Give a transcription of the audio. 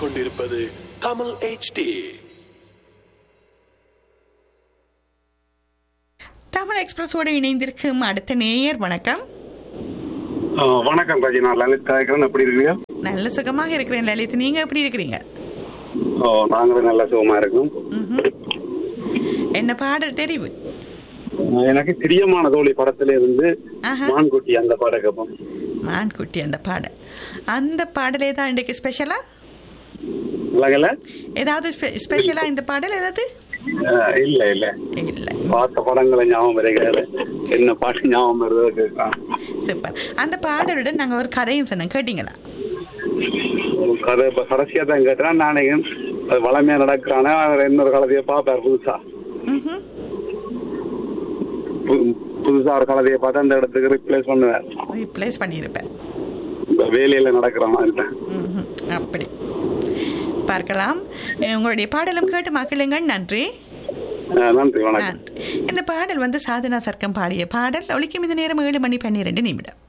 கேட்டுக்கொண்டிருப்பது தமிழ் HD தமிழ் எக்ஸ்பிரஸோடு இணைந்திருக்கும் அடுத்த நேயர் வணக்கம் ஆ, வணக்கம் ராஜி நான் லலித் காய்க்கிறேன் எப்படி இருக்கீங்க நல்ல சுகமாக இருக்கிறேன் லலித் நீங்க எப்படி இருக்கிறீங்க ஓ நாங்களும் நல்ல சுகமா இருக்கோம் ம்ஹும். என்ன பாடல் தெரிவு எனக்கு பிரியமான தோழி படத்துல இருந்து ஆஹா. மான்குட்டி அந்த பாட கேட்போம் மான்குட்டி அந்த பாடல் அந்த பாடலே தான் இன்றைக்கு ஸ்பெஷலா இல்லைங்கல்ல ஏதாவது ஸ்பெ- ஸ்பெஷலா இந்த பாடல் ஏதாவது ஆ, இல்ல இல்ல இல்லை பார்த்த படங்களை ஞாபகம் வருகிறது என்ன பாட்டு ஞாபகம் வருது கேட்கலாம் சூப்பர் அந்த பாடலுடன் நாங்க ஒரு கதையும் சொன்னோம் கேட்டீங்களா கதை இப்ப கடைசியா தான் கேட்டேன் நானே அது வளமையா நடக்கிறானே அவர் இன்னொரு கலதையை பார்ப்பார் புதுசா ம்ஹும். பு- புதுசா ஒரு கலதையை பார்த்து அந்த இடத்துக்கு ரிப்ளேஸ் பண்ணுவார் ரீப்ளேஸ் பண்ணியிருப்பேன் இப்ப வேலையில நடக்கிற மாதிரி தான். ம்ஹும். அப்படி பார்க்கலாம் அஹ் உங்களுடைய பாடலும் கேட்டு மக்களுங்கள் நன்றி ஆ, நன்றி வணக்கம் நன்றி இந்த பாடல் வந்து சாதனா சர்க்கம் பாடிய பாடல் ஒலிக்கும் இந்த நேரம் ஏழு மணி பன்னிரெண்டு நிமிடம்